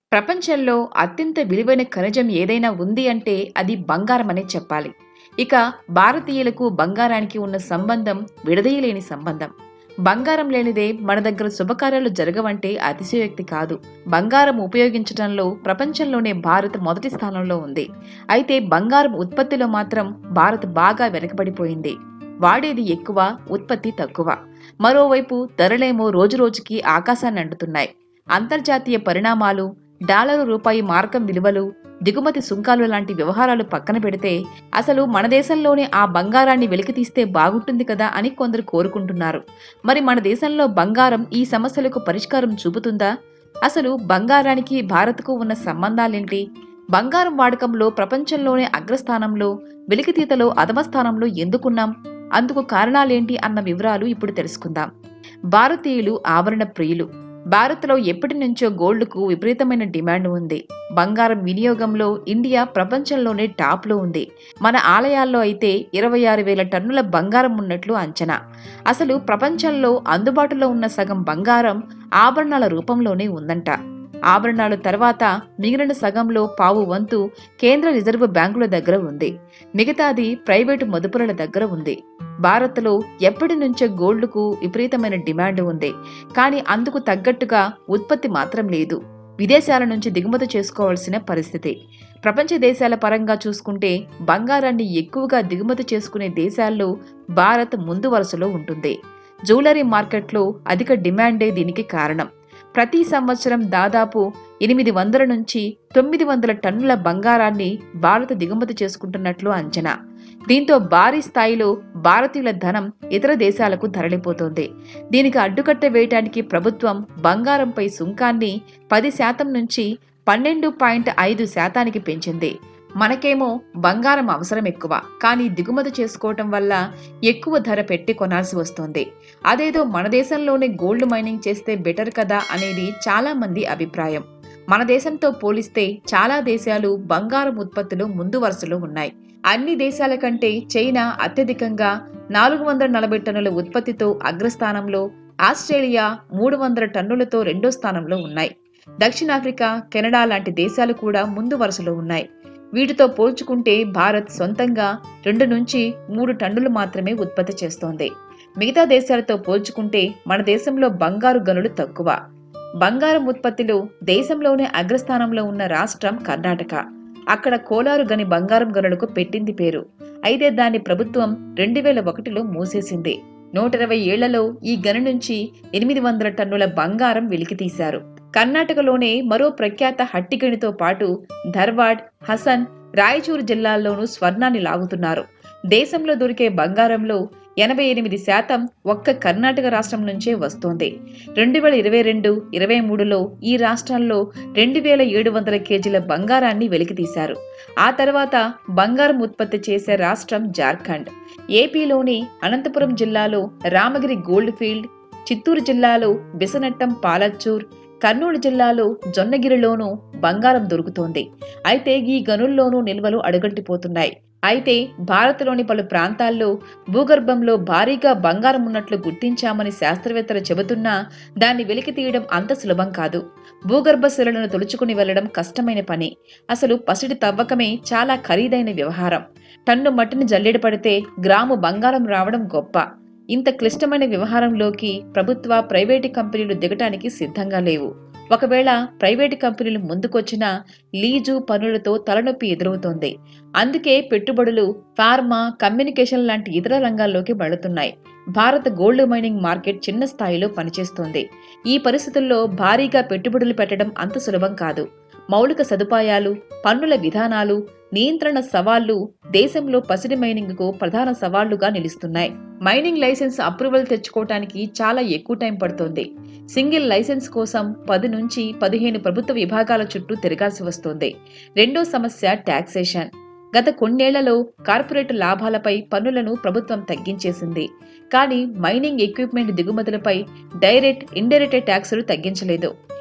ప్రపంచంలో అత్యంత విలువైన ఖనిజం ఏదైనా ఉంది అంటే అది బంగారం అనే చెప్పాలి ఇక భారతీయులకు బంగారానికి ఉన్న సంబంధం విడదీయలేని సంబంధం బంగారం లేనిదే మన దగ్గర శుభకార్యాలు జరగవంటే అతిశయోక్తి కాదు బంగారం ఉపయోగించడంలో ప్రపంచంలోనే భారత్ మొదటి స్థానంలో ఉంది అయితే బంగారం ఉత్పత్తిలో మాత్రం భారత్ బాగా వెనకబడిపోయింది వాడేది ఎక్కువ ఉత్పత్తి తక్కువ మరోవైపు ధరలేమో రోజురోజుకి ఆకాశాన్ని అంటుతున్నాయి అంతర్జాతీయ పరిణామాలు డాలరు రూపాయి మార్కం విలువలు దిగుమతి సుంకాలు లాంటి వ్యవహారాలు పక్కన పెడితే అసలు మన దేశంలోనే ఆ బంగారాన్ని వెలికితీస్తే బాగుంటుంది కదా అని కొందరు కోరుకుంటున్నారు మరి మన దేశంలో బంగారం ఈ సమస్యలకు పరిష్కారం చూపుతుందా అసలు బంగారానికి భారత్కు ఉన్న సంబంధాలేంటి బంగారం వాడకంలో ప్రపంచంలోనే అగ్రస్థానంలో వెలికితీతలో అధమస్థానంలో ఎందుకున్నాం అందుకు కారణాలేంటి అన్న వివరాలు ఇప్పుడు తెలుసుకుందాం భారతీయులు ఆభరణ ప్రియులు భారత్లో ఎప్పటి నుంచో గోల్డ్కు విపరీతమైన డిమాండ్ ఉంది బంగారం వినియోగంలో ఇండియా ప్రపంచంలోనే టాప్లో ఉంది మన ఆలయాల్లో అయితే ఇరవై ఆరు వేల టన్నుల బంగారం ఉన్నట్లు అంచనా అసలు ప్రపంచంలో అందుబాటులో ఉన్న సగం బంగారం ఆభరణాల రూపంలోనే ఉందంట ఆభరణాలు తర్వాత మిగిలిన సగంలో పావు వంతు కేంద్ర రిజర్వ్ బ్యాంకుల దగ్గర ఉంది మిగతాది ప్రైవేటు మదుపుల దగ్గర ఉంది భారత్లో ఎప్పటి నుంచో గోల్డ్కు విపరీతమైన డిమాండ్ ఉంది కానీ అందుకు తగ్గట్టుగా ఉత్పత్తి మాత్రం లేదు విదేశాల నుంచి దిగుమతి చేసుకోవాల్సిన పరిస్థితి ప్రపంచ దేశాల పరంగా చూసుకుంటే బంగారాన్ని ఎక్కువగా దిగుమతి చేసుకునే దేశాల్లో భారత్ ముందు వరుసలో ఉంటుంది జ్యువెలరీ మార్కెట్లో అధిక డిమాండే దీనికి కారణం ప్రతి సంవత్సరం దాదాపు ఎనిమిది వందల నుంచి తొమ్మిది వందల టన్నుల బంగారాన్ని భారత్ దిగుమతి చేసుకుంటున్నట్లు అంచనా దీంతో భారీ స్థాయిలో భారతీయుల ధనం ఇతర దేశాలకు తరలిపోతోంది దీనికి అడ్డుకట్ట వేయటానికి ప్రభుత్వం బంగారంపై సుంకాన్ని పది శాతం నుంచి పన్నెండు పాయింట్ ఐదు శాతానికి పెంచింది మనకేమో బంగారం అవసరం ఎక్కువ కానీ దిగుమతి చేసుకోవటం వల్ల ఎక్కువ ధర పెట్టి కొనాల్సి వస్తుంది అదేదో మన దేశంలోనే గోల్డ్ మైనింగ్ చేస్తే బెటర్ కదా అనేది చాలా మంది అభిప్రాయం మన దేశంతో పోలిస్తే చాలా దేశాలు బంగారం ఉత్పత్తిలో ముందు వరుసలో ఉన్నాయి అన్ని దేశాల కంటే చైనా అత్యధికంగా నాలుగు వందల నలభై టన్నుల ఉత్పత్తితో అగ్రస్థానంలో ఆస్ట్రేలియా మూడు వందల టన్నులతో రెండో స్థానంలో ఉన్నాయి దక్షిణాఫ్రికా కెనడా లాంటి దేశాలు కూడా ముందు వరుసలో ఉన్నాయి వీటితో పోల్చుకుంటే భారత్ సొంతంగా రెండు నుంచి మూడు టన్నులు మాత్రమే ఉత్పత్తి చేస్తోంది మిగతా దేశాలతో పోల్చుకుంటే మన దేశంలో బంగారు గనులు తక్కువ బంగారం ఉత్పత్తిలో దేశంలోనే అగ్రస్థానంలో ఉన్న రాష్ట్రం కర్ణాటక అక్కడ కోలారు గని బంగారం గనులకు పెట్టింది పేరు అయితే దాన్ని ప్రభుత్వం రెండు వేల ఒకటిలో మూసేసింది నూట ఇరవై ఏళ్లలో ఈ గని నుంచి ఎనిమిది వందల టన్నుల బంగారం వెలికితీశారు కర్ణాటకలోనే మరో ప్రఖ్యాత హట్టిగనితో పాటు ధర్వాడ్ హసన్ రాయచూరు జిల్లాల్లోనూ స్వర్ణాన్ని లాగుతున్నారు దేశంలో దొరికే బంగారంలో ఎనభై ఎనిమిది శాతం ఒక్క కర్ణాటక రాష్ట్రం నుంచే వస్తోంది రెండు వేల ఇరవై రెండు ఇరవై మూడులో ఈ రాష్ట్రాల్లో రెండు వేల ఏడు వందల కేజీల బంగారాన్ని వెలికితీశారు ఆ తర్వాత బంగారం ఉత్పత్తి చేసే రాష్ట్రం జార్ఖండ్ ఏపీలోని అనంతపురం జిల్లాలో రామగిరి గోల్డ్ ఫీల్డ్ చిత్తూరు జిల్లాలో బిసనట్టం పాలచ్చూర్ కర్నూలు జిల్లాలో జొన్నగిరిలోనూ బంగారం దొరుకుతోంది అయితే ఈ గనుల్లోనూ నిల్వలు అడుగంటిపోతున్నాయి అయితే భారత్లోని పలు ప్రాంతాల్లో భూగర్భంలో భారీగా బంగారం ఉన్నట్లు గుర్తించామని శాస్త్రవేత్తలు చెబుతున్నా దాన్ని వెలికి తీయడం అంత సులభం కాదు భూగర్భ శిలను తొలుచుకుని వెళ్లడం కష్టమైన పని అసలు పసిడి తవ్వకమే చాలా ఖరీదైన వ్యవహారం టన్ను మట్టిని జల్లెడ పడితే గ్రాము బంగారం రావడం గొప్ప ఇంత క్లిష్టమైన వ్యవహారంలోకి ప్రభుత్వ ప్రైవేటు కంపెనీలు దిగటానికి సిద్ధంగా లేవు ఒకవేళ ప్రైవేటు కంపెనీలు ముందుకొచ్చినా లీజు పనులతో తలనొప్పి ఎదురవుతోంది అందుకే పెట్టుబడులు ఫార్మా కమ్యూనికేషన్ లాంటి ఇతర రంగాల్లోకి మళ్లుతున్నాయి భారత గోల్డ్ మైనింగ్ మార్కెట్ చిన్న స్థాయిలో పనిచేస్తోంది ఈ పరిస్థితుల్లో భారీగా పెట్టుబడులు పెట్టడం అంత సులభం కాదు మౌలిక సదుపాయాలు పన్నుల విధానాలు నియంత్రణ సవాళ్లు దేశంలో పసిడి మైనింగ్కు ప్రధాన సవాళ్లుగా నిలుస్తున్నాయి మైనింగ్ లైసెన్స్ అప్రూవల్ తెచ్చుకోవటానికి చాలా ఎక్కువ టైం పడుతోంది సింగిల్ లైసెన్స్ కోసం పది నుంచి పదిహేను ప్రభుత్వ విభాగాల చుట్టూ తిరగాల్సి వస్తోంది రెండో సమస్య టాక్సేషన్ గత కొన్నేళ్లలో కార్పొరేట్ లాభాలపై పన్నులను ప్రభుత్వం తగ్గించేసింది కానీ మైనింగ్ ఎక్విప్మెంట్ దిగుమతులపై డైరెక్ట్ ఇండైరెక్ట్ ట్యాక్సులు తగ్గించలేదు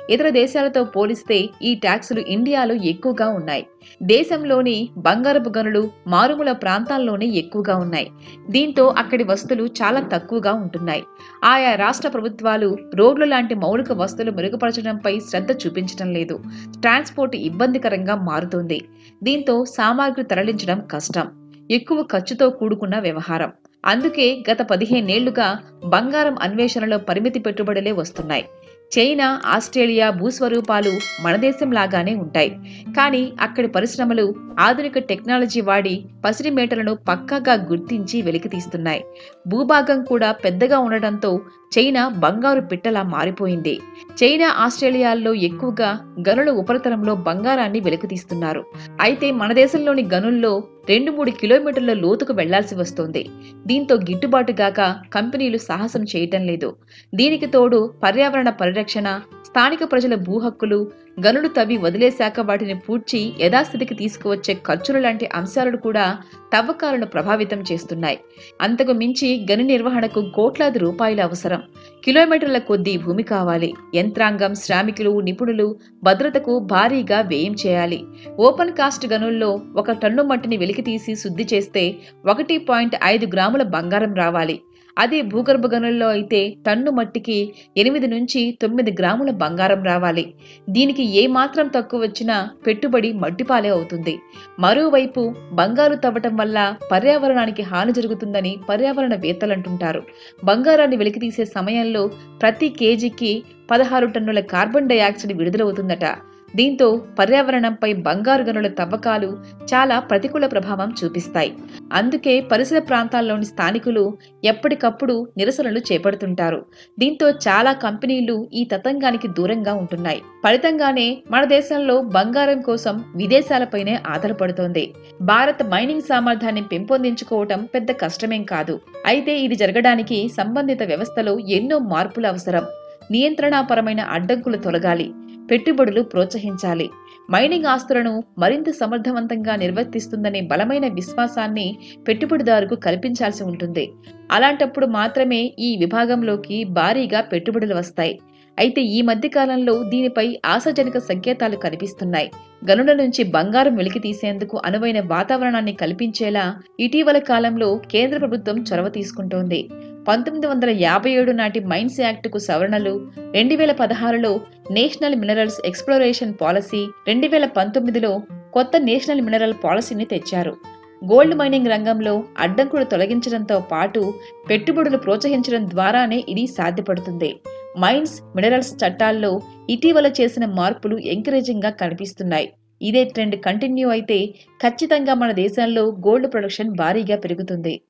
ఇతర దేశాలతో పోలిస్తే ఈ ట్యాక్సులు ఇండియాలో ఎక్కువగా ఉన్నాయి దేశంలోని బంగారపు గనులు మారుమూల ప్రాంతాల్లోనే ఎక్కువగా ఉన్నాయి దీంతో అక్కడి వస్తువులు చాలా తక్కువగా ఉంటున్నాయి ఆయా రాష్ట్ర ప్రభుత్వాలు రోడ్లు లాంటి మౌలిక వస్తువులు మెరుగుపరచడంపై శ్రద్ధ చూపించడం లేదు ట్రాన్స్పోర్ట్ ఇబ్బందికరంగా మారుతోంది దీంతో సామాగ్రి తరలించడం కష్టం ఎక్కువ ఖర్చుతో కూడుకున్న వ్యవహారం అందుకే గత పదిహేనేళ్లుగా బంగారం అన్వేషణలో పరిమితి పెట్టుబడులే వస్తున్నాయి చైనా ఆస్ట్రేలియా భూస్వరూపాలు మన దేశం లాగానే ఉంటాయి కానీ అక్కడి పరిశ్రమలు ఆధునిక టెక్నాలజీ వాడి పసిడి మేటలను పక్కాగా గుర్తించి వెలికితీస్తున్నాయి భూభాగం కూడా పెద్దగా ఉండడంతో చైనా బంగారు పిట్టలా మారిపోయింది చైనా ఆస్ట్రేలియాల్లో ఎక్కువగా గనుల ఉపరితలంలో బంగారాన్ని వెలికితీస్తున్నారు అయితే మన దేశంలోని గనుల్లో రెండు మూడు కిలోమీటర్ల లోతుకు వెళ్లాల్సి వస్తోంది దీంతో గిట్టుబాటు గాక కంపెనీలు సాహసం చేయటం లేదు దీనికి తోడు పర్యావరణ పరిరక్షణ స్థానిక ప్రజల భూ హక్కులు గనులు తవ్వి వదిలేశాక వాటిని పూడ్చి యథాస్థితికి తీసుకువచ్చే ఖర్చులు లాంటి అంశాలు కూడా తవ్వకాలను ప్రభావితం చేస్తున్నాయి అంతకు మించి గని నిర్వహణకు కోట్లాది రూపాయల అవసరం కిలోమీటర్ల కొద్దీ భూమి కావాలి యంత్రాంగం శ్రామికులు నిపుణులు భద్రతకు భారీగా వ్యయం చేయాలి ఓపెన్ కాస్ట్ గనుల్లో ఒక టన్ను మట్టిని వెలికితీసి శుద్ధి చేస్తే ఒకటి పాయింట్ ఐదు గ్రాముల బంగారం రావాలి అదే భూగర్భ గనుల్లో అయితే టన్ను మట్టికి ఎనిమిది నుంచి తొమ్మిది గ్రాముల బంగారం రావాలి దీనికి ఏ మాత్రం తక్కువ వచ్చినా పెట్టుబడి మట్టిపాలే అవుతుంది మరోవైపు బంగారు తవ్వటం వల్ల పర్యావరణానికి హాని జరుగుతుందని పర్యావరణవేత్తలంటుంటారు బంగారాన్ని వెలికితీసే సమయంలో ప్రతి కేజీకి పదహారు టన్నుల కార్బన్ డయాక్సైడ్ విడుదలవుతుందట దీంతో పర్యావరణంపై బంగారు గనుల తవ్వకాలు చాలా ప్రతికూల ప్రభావం చూపిస్తాయి అందుకే పరిసర ప్రాంతాల్లోని స్థానికులు ఎప్పటికప్పుడు నిరసనలు చేపడుతుంటారు దీంతో చాలా కంపెనీలు ఈ తతంగానికి దూరంగా ఉంటున్నాయి ఫలితంగానే మన దేశంలో బంగారం కోసం విదేశాలపైనే ఆధారపడుతోంది భారత్ మైనింగ్ సామర్థ్యాన్ని పెంపొందించుకోవటం పెద్ద కష్టమేం కాదు అయితే ఇది జరగడానికి సంబంధిత వ్యవస్థలో ఎన్నో మార్పులు అవసరం నియంత్రణాపరమైన అడ్డంకులు తొలగాలి పెట్టుబడులు ప్రోత్సహించాలి మైనింగ్ ఆస్తులను మరింత సమర్థవంతంగా నిర్వర్తిస్తుందనే బలమైన విశ్వాసాన్ని పెట్టుబడిదారుకు కల్పించాల్సి ఉంటుంది అలాంటప్పుడు మాత్రమే ఈ విభాగంలోకి భారీగా పెట్టుబడులు వస్తాయి అయితే ఈ మధ్య కాలంలో దీనిపై ఆశాజనక సంకేతాలు కనిపిస్తున్నాయి గనుల నుంచి బంగారం వెలికి తీసేందుకు అనువైన వాతావరణాన్ని కల్పించేలా ఇటీవల కాలంలో కేంద్ర ప్రభుత్వం చొరవ తీసుకుంటోంది పంతొమ్మిది వందల యాభై ఏడు నాటి మైన్స్ యాక్టుకు సవరణలు రెండు వేల పదహారులో నేషనల్ మినరల్స్ ఎక్స్ప్లోరేషన్ పాలసీ రెండు వేల పంతొమ్మిదిలో కొత్త నేషనల్ మినరల్ పాలసీని తెచ్చారు గోల్డ్ మైనింగ్ రంగంలో అడ్డంకులు తొలగించడంతో పాటు పెట్టుబడులు ప్రోత్సహించడం ద్వారానే ఇది సాధ్యపడుతుంది మైన్స్ మినరల్స్ చట్టాల్లో ఇటీవల చేసిన మార్పులు ఎంకరేజింగ్ గా కనిపిస్తున్నాయి ఇదే ట్రెండ్ కంటిన్యూ అయితే ఖచ్చితంగా మన దేశంలో గోల్డ్ ప్రొడక్షన్ భారీగా పెరుగుతుంది